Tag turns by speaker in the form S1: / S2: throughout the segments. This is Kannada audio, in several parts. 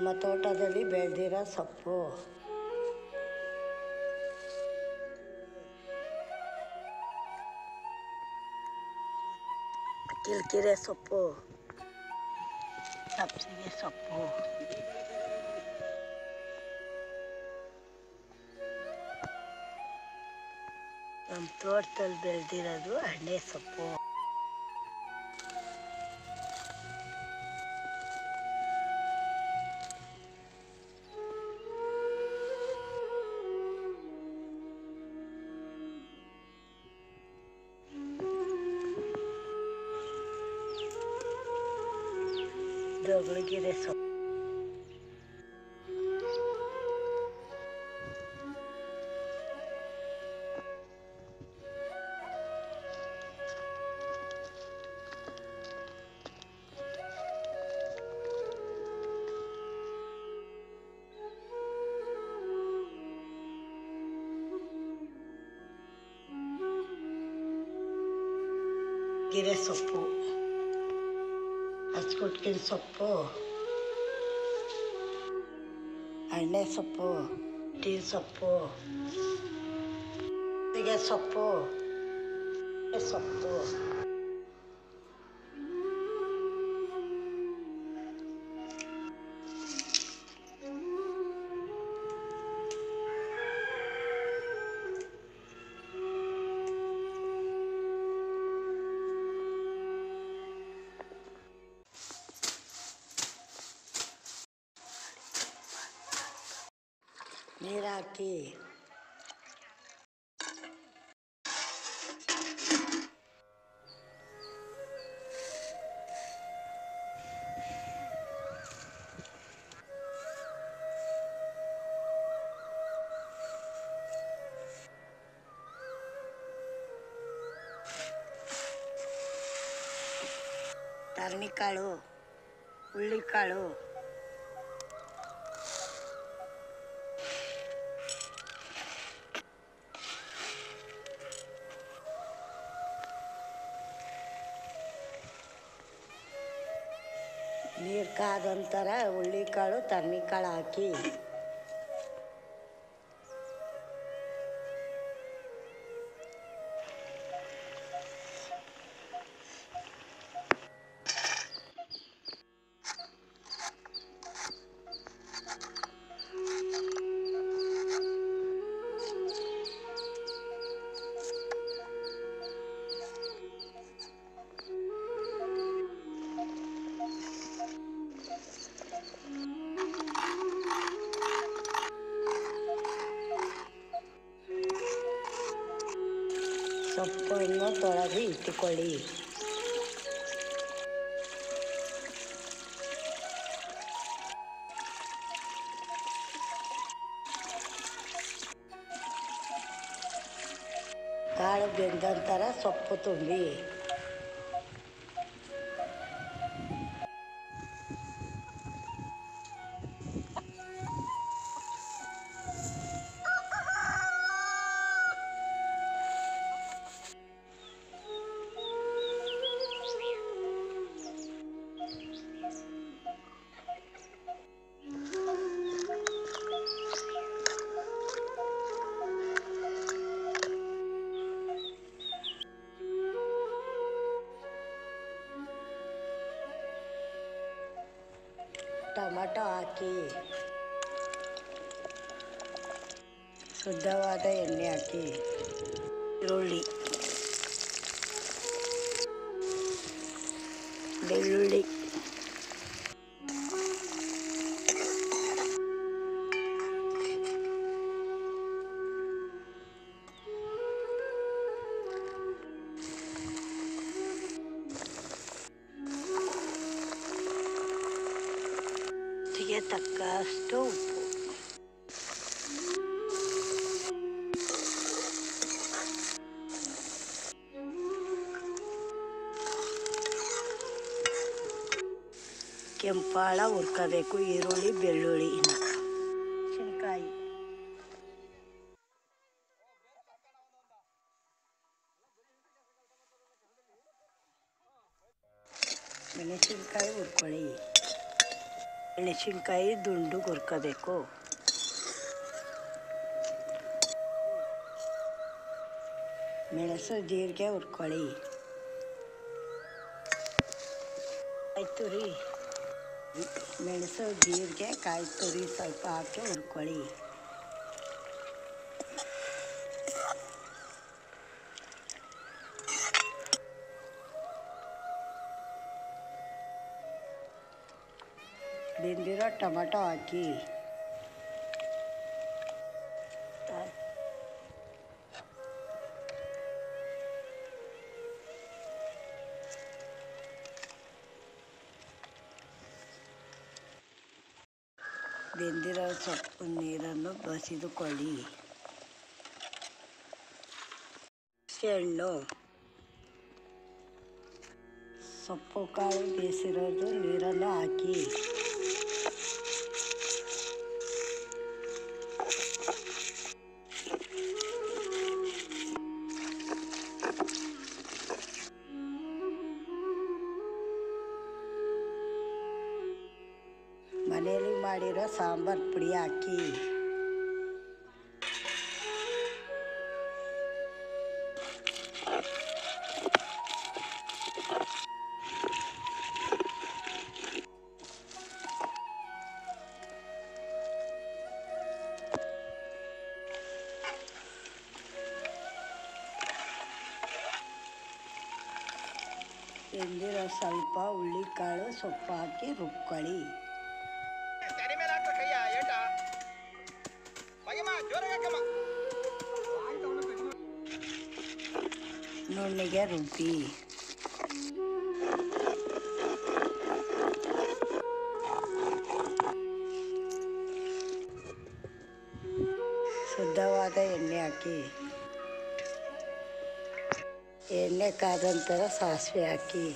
S1: ನಮ್ಮ ತೋಟದಲ್ಲಿ ಬೆಳೆದಿರೋ ಸೊಪ್ಪು ಕಿಲ್ಕಿರೆ ಸೊಪ್ಪು ಸಬ್ಸಿಗೆ ಸೊಪ್ಪು ನಮ್ಮ ತೋಟದಲ್ಲಿ ಬೆಳೆದಿರೋದು ಹಣ್ಣೆ ಸೊಪ್ಪು ದೊಗಳಗಿರೆ ಸೊಪ್ಪು ಗಿರೆ ಸೊಪ್ಪು ಹಚ್ಕೊಟ್ಕಿನ ಸೊಪ್ಪು ಎಣ್ಣೆ ಸೊಪ್ಪು ಟೀ ಸೊಪ್ಪು ಹೀಗೆ ಸೊಪ್ಪು ಈ ಸೊಪ್ಪು ನೀರು ಹಾಕಿ ತರಣಿಕಾಳು ಹುಳ್ಳಿಕಾಳು ನೀರು ಕಾದ ನಂತರ ಹುಳ್ಳಿಕಾಳು ತರಣಿಕಾಳು ಹಾಕಿ ಸೊಪ್ಪನ್ನು ತೊಳೆದು ಇಟ್ಟುಕೊಳ್ಳಿ ಕಾಳು ಬೆಂದ ನಂತರ ಸೊಪ್ಪು ತುಂಬಿ ಟೊಮಟೊ ಹಾಕಿ ಶುದ್ಧವಾದ ಎಣ್ಣೆ ಹಾಕಿ ಈರುಳ್ಳಿ ಬೆಳ್ಳುಳ್ಳಿ ರುಚಿಗೆ ತಕ್ಕಷ್ಟು ಉಪ್ಪು ಕೆಂಪಾಳ ಹುರ್ಕೋಬೇಕು ಈರುಳ್ಳಿ ಬೆಳ್ಳುಳ್ಳಿನ ಮೆಣಸಿನ್ಕಾಯಿ ಮೆಣಸಿನ್ಕಾಯಿ ಹುರ್ಕೊಳ್ಳಿ ಮೆಣಸಿನ್ಕಾಯಿ ದುಂಡು ಹುರ್ಕೋಬೇಕು ಮೆಣಸು ಜೀರಿಗೆ ಹುರ್ಕೊಳ್ಳಿ ಕಾಯಿ ತುರಿ ಮೆಣಸು ಜೀರಿಗೆ ಕಾಯಿ ತುರಿ ಸ್ವಲ್ಪ ಹಾಕಿ ಹುರ್ಕೊಳ್ಳಿ ಬೆಂದಿರೋ ಟೊಮೆಟೊ ಹಾಕಿ ಬೆಂದಿರೋ ಸೊಪ್ಪು ನೀರನ್ನು ಬಸಿದುಕೊಳ್ಳಿ ಹಣ್ಣು ಸೊಪ್ಪು ಕಾಳು ಬೇಯಿಸಿರೋದು ನೀರನ್ನು ಹಾಕಿ ಮನೆಯಲ್ಲಿ ಮಾಡಿರೋ ಸಾಂಬಾರು ಪುಡಿ ಹಾಕಿ ಬೆಂದಿರೋ ಸ್ವಲ್ಪ ಹುಳ್ಳಿಕಾಳು ಸೊಪ್ಪು ಹಾಕಿ ರುಬ್ಕೊಳ್ಳಿ
S2: ತೆರೆ ಮೇಲೆ ಹಾಕೋ ಕೈಯ ಏಟ ಮಗಮ್ಮ ಜೋರಾಗಿ ಹಾಕಮ್ಮ
S1: ನುಣ್ಣಿಗೆ ರುಬ್ಬಿ ಶುದ್ಧವಾದ ಎಣ್ಣೆ ಹಾಕಿ ಎಣ್ಣೆ ಕಾದ ನಂತರ ಸಾಸಿವೆ ಹಾಕಿ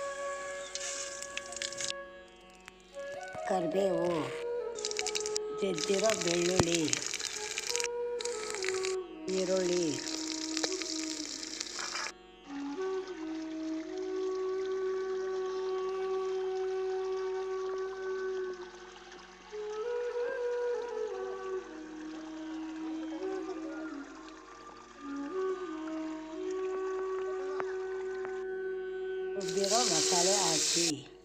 S1: ಕರಿಬೇವು ಜಜ್ಜಿರೋ ಬೆಳ್ಳುಳ್ಳಿ ಈರುಳ್ಳಿ ರುಬ್ಬಿರೋ ಮಸಾಲೆ ಹಾಕಿ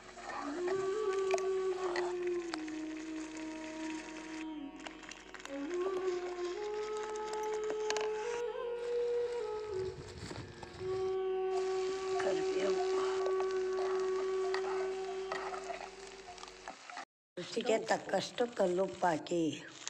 S1: ಕರಿಬೇವು ರುಚಿಗೆ ತಕ್ಕಷ್ಟು ಕಲ್ಲುಪ್ಪು ಹಾಕಿ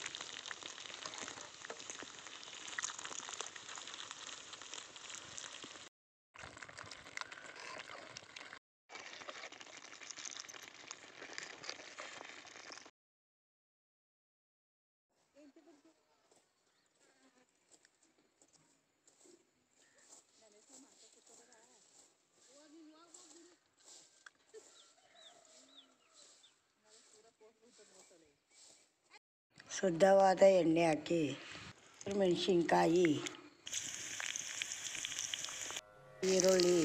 S1: ಶುದ್ಧವಾದ ಎಣ್ಣೆ ಹಾಕಿ ಮೆಣಸಿನ್ಕಾಯಿ ಈರುಳ್ಳಿ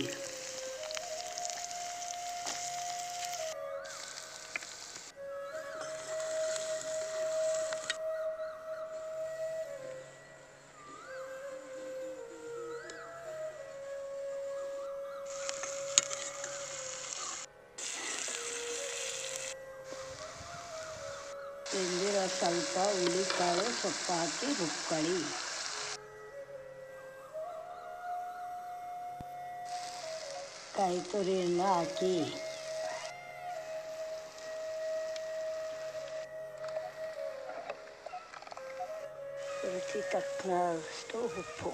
S1: ಬೆಂದಿರೋ ಸ್ವಲ್ಪ ಹುಳಿಕಾಳು ಸೊಪ್ಪು ಹಾಕಿ ರುಬ್ಕೊಳ್ಳಿ ಕಾಯಿ ತುರಿಯನ್ನು ಹಾಕಿ ರುಚಿ ತಕ್ಕನಷ್ಟು ಉಪ್ಪು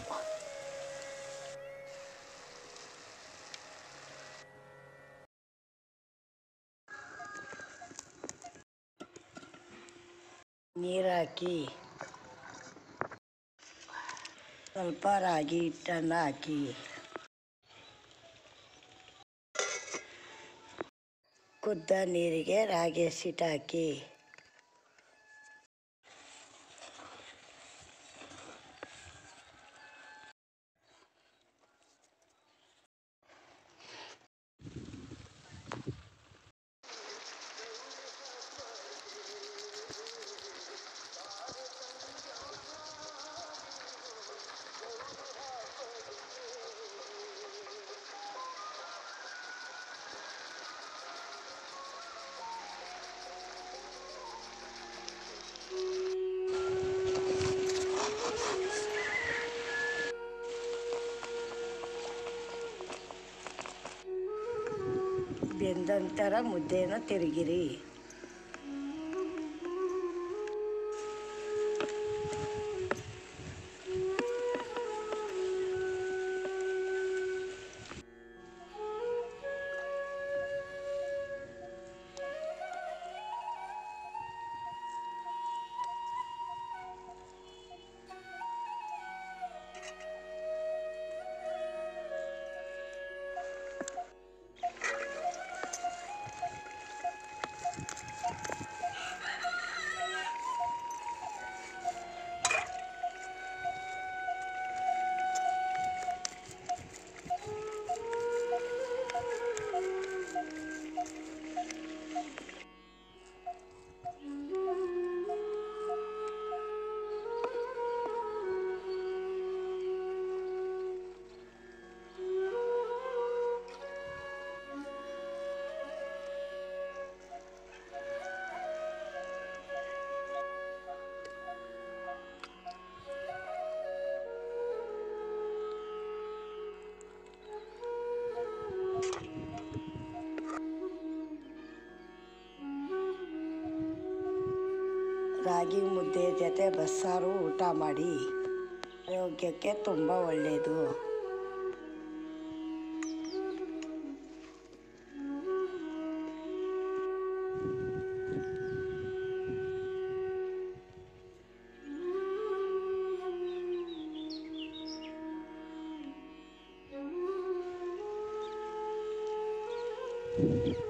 S1: ನೀರು ಹಾಕಿ ಸ್ವಲ್ಪ ರಾಗಿ ಹಿಟ್ಟನ್ನು ಹಾಕಿ ಕುದ್ದ ನೀರಿಗೆ ರಾಗಿ ಹಸಿಟ್ಟು ಹಾಕಿ ಬೆಂದ ನಂತರ ಮುದ್ದೆಯನ್ನು ತಿರುಗಿರಿ ರಾಗಿ ಮುದ್ದೆ ಜೊತೆ ಬಸ್ಸಾರು ಊಟ ಮಾಡಿ ಆರೋಗ್ಯಕ್ಕೆ ತುಂಬ ಒಳ್ಳೆಯದು
S3: Thank you.